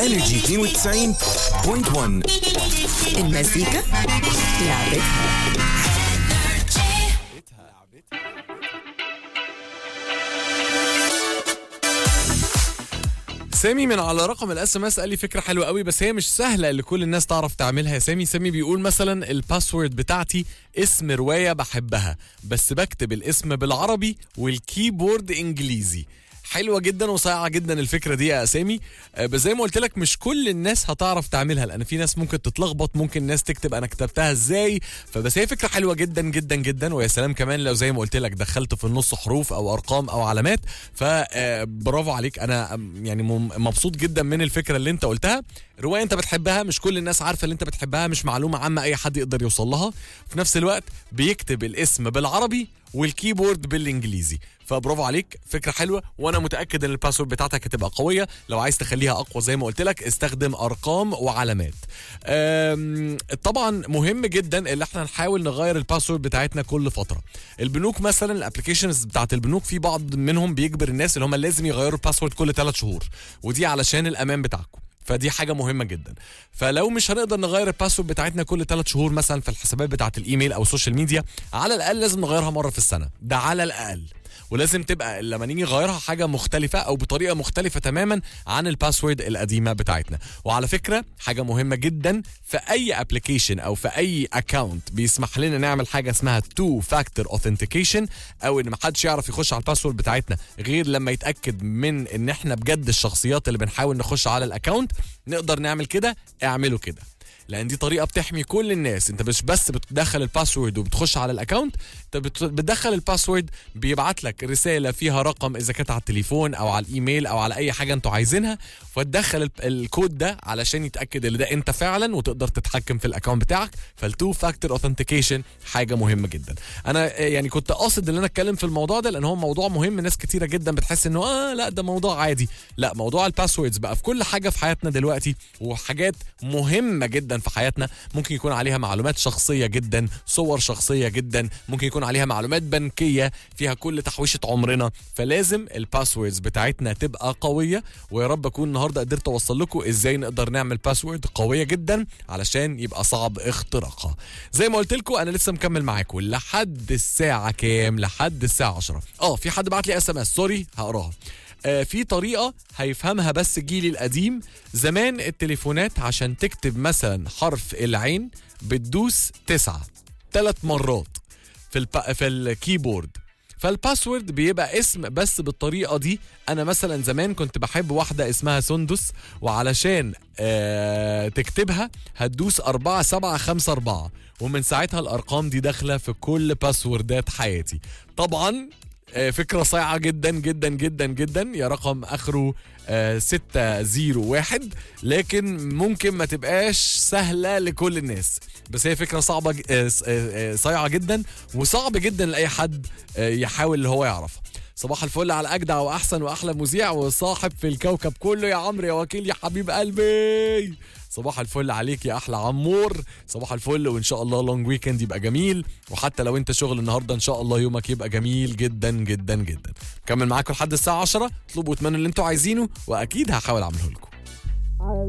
انرجي 92.1 المزيكا لعبتها سامي من على رقم الاس ام اس قال لي فكره حلوه قوي بس هي مش سهله اللي كل الناس تعرف تعملها يا سامي سامي بيقول مثلا الباسورد بتاعتي اسم روايه بحبها بس بكتب الاسم بالعربي والكيبورد انجليزي حلوه جدا وصايعه جدا الفكره دي يا اسامي آه، بس زي ما قلت لك مش كل الناس هتعرف تعملها لان في ناس ممكن تتلخبط ممكن ناس تكتب انا كتبتها ازاي فبس هي فكره حلوه جدا جدا جدا ويا سلام كمان لو زي ما قلت لك دخلت في النص حروف او ارقام او علامات فبرافو عليك انا آم، يعني مم- مبسوط جدا من الفكره اللي انت قلتها روايه انت بتحبها مش كل الناس عارفه اللي انت بتحبها مش معلومه عامه اي حد يقدر يوصل لها في نفس الوقت بيكتب الاسم بالعربي والكيبورد بالانجليزي فبرافو عليك فكره حلوه وانا متاكد ان الباسورد بتاعتك هتبقى قويه لو عايز تخليها اقوى زي ما قلت لك استخدم ارقام وعلامات أم، طبعا مهم جدا ان احنا نحاول نغير الباسورد بتاعتنا كل فتره البنوك مثلا الابلكيشنز بتاعت البنوك في بعض منهم بيجبر الناس اللي هم لازم يغيروا الباسورد كل ثلاث شهور ودي علشان الامان بتاعكم فدي حاجه مهمه جدا فلو مش هنقدر نغير الباسورد بتاعتنا كل ثلاث شهور مثلا في الحسابات بتاعت الايميل او السوشيال ميديا على الاقل لازم نغيرها مره في السنه ده على الاقل ولازم تبقى لما نيجي نغيرها حاجه مختلفه او بطريقه مختلفه تماما عن الباسورد القديمه بتاعتنا وعلى فكره حاجه مهمه جدا في اي ابلكيشن او في اي اكونت بيسمح لنا نعمل حاجه اسمها تو فاكتور اوثنتيكيشن او ان محدش يعرف يخش على الباسورد بتاعتنا غير لما يتاكد من ان احنا بجد الشخصيات اللي بنحاول نخش على الاكونت نقدر نعمل كده اعملوا كده لان دي طريقه بتحمي كل الناس انت مش بس بتدخل الباسورد وبتخش على الاكونت انت بت- بتدخل الباسورد بيبعت لك رساله فيها رقم اذا كانت على التليفون او على الايميل او على اي حاجه انتوا عايزينها فتدخل ال- الكود ده علشان يتاكد ان ده انت فعلا وتقدر تتحكم في الاكونت بتاعك فالتو فاكتور اوثنتيكيشن حاجه مهمه جدا انا آه، يعني كنت قاصد ان انا اتكلم في الموضوع ده لان هو موضوع مهم ناس كتيره جدا بتحس انه اه لا ده موضوع عادي لا موضوع الباسوردز بقى في كل حاجه في حياتنا دلوقتي وحاجات مهمه جدا في حياتنا ممكن يكون عليها معلومات شخصيه جدا صور شخصيه جدا ممكن يكون عليها معلومات بنكيه فيها كل تحويشه عمرنا فلازم الباسوردز بتاعتنا تبقى قويه ويا رب اكون النهارده قدرت اوصل لكم ازاي نقدر نعمل باسورد قويه جدا علشان يبقى صعب اختراقها زي ما قلت لكم انا لسه مكمل معاكم لحد الساعه كام لحد الساعه 10 اه في حد بعت لي اس ام اس سوري هقراها آه، في طريقة هيفهمها بس جيلي القديم زمان التليفونات عشان تكتب مثلا حرف العين بتدوس تسعة ثلاث مرات في الب... في الكيبورد فالباسورد بيبقى اسم بس بالطريقة دي أنا مثلا زمان كنت بحب واحدة اسمها سندس وعلشان آه تكتبها هتدوس أربعة سبعة خمسة أربعة ومن ساعتها الأرقام دي داخلة في كل باسوردات حياتي طبعا آه، فكرة صايعة جدا جدا جدا جدا يا رقم آخره آه، ستة زيرو واحد لكن ممكن ما تبقاش سهلة لكل الناس بس هي فكرة صعبة ج- آه، س- آه، آه، صايعة جدا وصعب جدا لأي حد آه، يحاول اللي هو يعرفها صباح الفل على اجدع واحسن واحلى مذيع وصاحب في الكوكب كله يا عمرو يا وكيل يا حبيب قلبي صباح الفل عليك يا احلى عمور صباح الفل وان شاء الله لونج ويكند يبقى جميل وحتى لو انت شغل النهارده ان شاء الله يومك يبقى جميل جدا جدا جدا كمل معاكم لحد الساعه 10 اطلبوا واتمنوا اللي انتوا عايزينه واكيد هحاول اعمله لكم